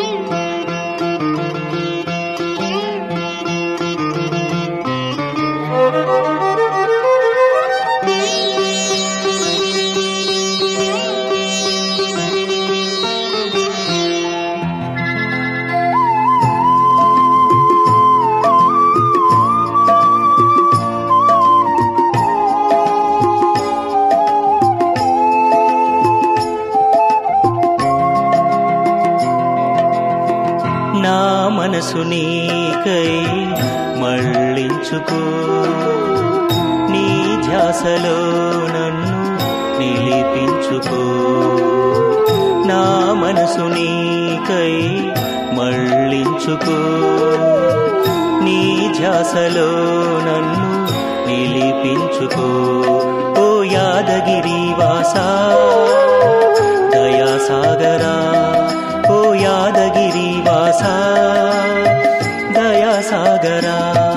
నా మనసు నీకై మళ్ళించుకో నీ ధ్యాసలో నన్ను నిలిపించుకో నా మనసు నీకై మళ్ళించుకో నీ ధ్యాసలో నన్ను నిలిపించుకో ఓ యాదగిరి వాసా దయా సాగరా ఓ యాదగిరి వాసా దయా సాగరా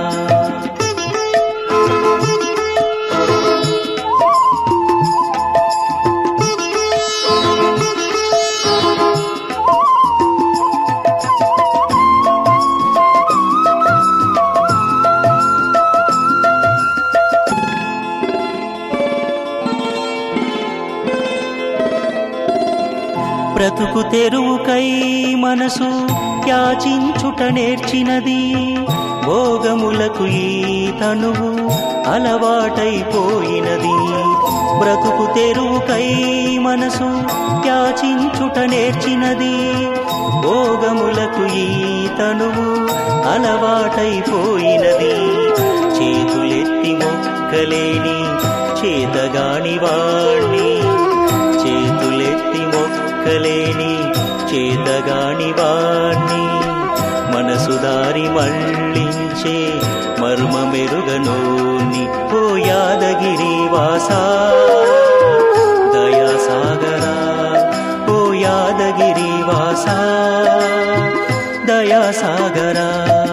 బ్రతుకు తెరువుకై మనసు యాచించుట నేర్చినది భోగములకు ఈ తనువు అలవాటైపోయినది బ్రతుకు తెరువుకై మనసు యాచించుట నేర్చినది భోగములకు ఈ తనువు అలవాటైపోయినది చేతులెత్తి మొక్కలేని చేతగాని వాణ్ణి చేతులెత్తి మొక్కలేని చేతగాని వాణ్ణి మనసు దారి మళ్ళించే మర్మ మెరుగనోని ఓ యాదగిరి వాసా దయా సాగరా ఓ యాదగిరి వాసా దయా సాగరా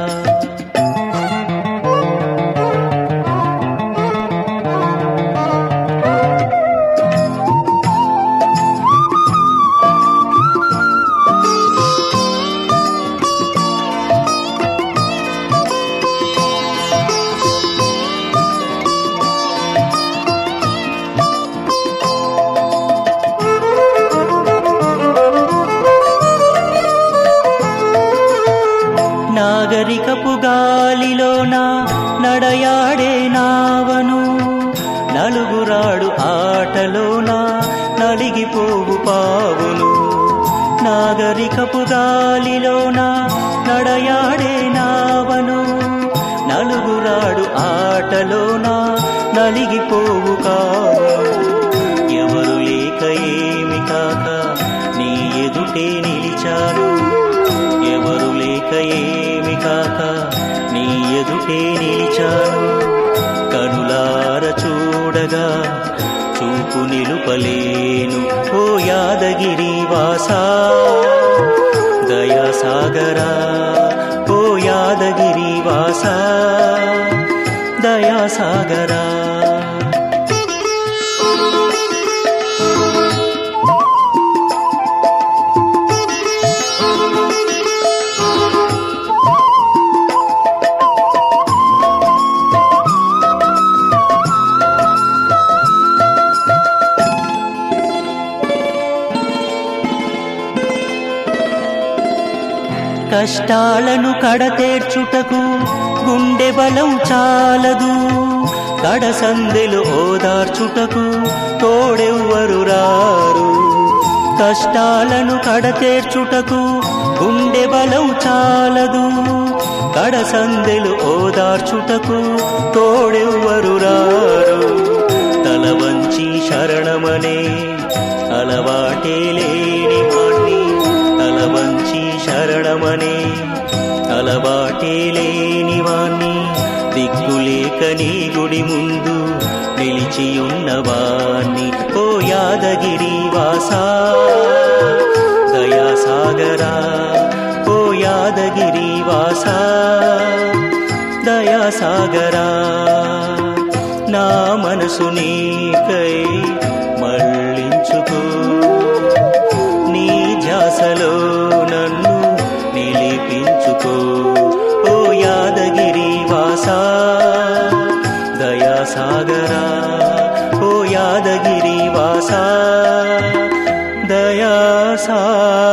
నాగరికపు గాలిలోన నడయాడే నావను నలుగురాడు ఆటలోన నలిగిపోవు పావులు నాగరికపు గాలిలోన నడయాడే నావను నలుగురాడు ఆటలోన నలిగిపోవు కావులు ఎవరు లేక ఏమి కాక నీ ఎదుటే నిలిచాను ఎవరు లేక ఏమి కాక నీ ఎదుటే నిలిచాను కనులార చూడగా చూపు నిలుపలేను ఓ యాదగిరి వాసా దయా సాగరా ఓ యాదగిరి వాసా దయా సాగరా కష్టాలను కడతేర్చుటకు గుండె బలం చాలదు కడసందెలు ఓదార్చుటకు తోడెవ్వరు రారు కష్టాలను కడతేర్చుటకు గుండె బలం చాలదు కడసందెలు ఓదార్చుటకు తోడెవ్వరు రారు తల వంచి శరణమనే అలవాటే లేని వాణ్ణి తల వంచి శరణమనే అలవాటే లేని వాణ్ణి దిక్కులేక నీ గుడి ముందు నిలిచి ఉన్నవాణ్ణి ఓ యాదగిరి వాసా దయా సాగరా ఓ యాదగిరి వాసా దయా సాగరా నా మనసు నీకై మళ్ళించుకో నీ ధ్యాసలో నన్ను దయాసాగరా